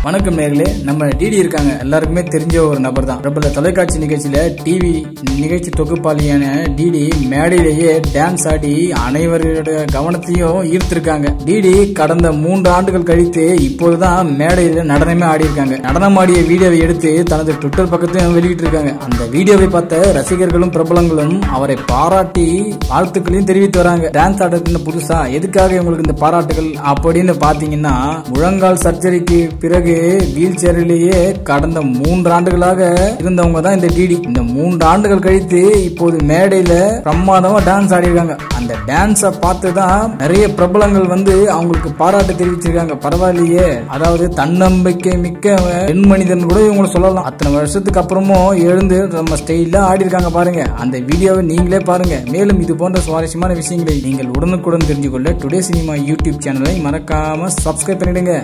வணக்கம் நேர்களே நம்ம டிடி இருக்காங்க எல்லாருக்குமே தெரிஞ்ச ஒரு நபர் தான் பிரபல தொலைக்காட்சி நிகழ்ச்சியில டிவி நிகழ்ச்சி தொகுப்பாளியான டிடி மேடையிலேயே டான்ஸ் ஆடி அனைவருடைய கவனத்தையும் ஈர்த்திருக்காங்க டிடி கடந்த மூன்று ஆண்டுகள் கழித்து இப்போதுதான் மேடையில நடனமே ஆடி இருக்காங்க நடனம் ஆடிய வீடியோவை எடுத்து தனது ட்விட்டர் பக்கத்தையும் வெளியிட்டு இருக்காங்க அந்த வீடியோவை பார்த்த ரசிகர்களும் பிரபலங்களும் அவரை பாராட்டி வாழ்த்துக்களையும் தெரிவித்து வராங்க டான்ஸ் ஆடுறதுன்னு புதுசா எதுக்காக இவங்களுக்கு இந்த பாராட்டுகள் அப்படின்னு பாத்தீங்கன்னா முழங்கால் சர்ஜரிக்கு பிறகு வீல் சேரிலேயே கடந்த மூன்று ஆண்டுகளாக இருந்தவங்க தான் இந்த டிடி இந்த மூன்று ஆண்டுகள் கழித்து இப்போது மேடையில பிரமாதமா டான்ஸ் ஆடிருக்காங்க அந்த டான்ஸ பார்த்து தான் நிறைய பிரபலங்கள் வந்து அவங்களுக்கு பாராட்டு தெரிவிச்சிருக்காங்க பரவாயில்லையே அதாவது தன்னம்பிக்கை மிக்க பெண் மனிதன் கூட இவங்களை சொல்லலாம் அத்தனை வருஷத்துக்கு அப்புறமும் எழுந்து நம்ம ஸ்டைலா ஆடி இருக்காங்க பாருங்க அந்த வீடியோவை நீங்களே பாருங்க மேலும் இது போன்ற சுவாரஸ்யமான விஷயங்களை நீங்கள் உடனுக்குடன் தெரிஞ்சுக்கொள்ள டுடே சினிமா யூடியூப் சேனலை மறக்காம சப்ஸ்கிரைப் பண்ணிடுங்க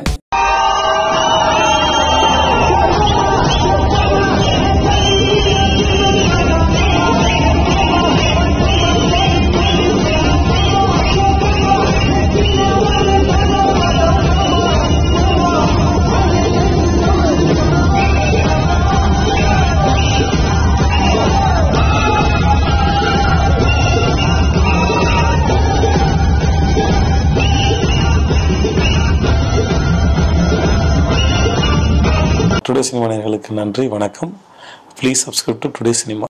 டுடே சினிமா நேயர்களுக்கு நன்றி வணக்கம் please subscribe to today cinema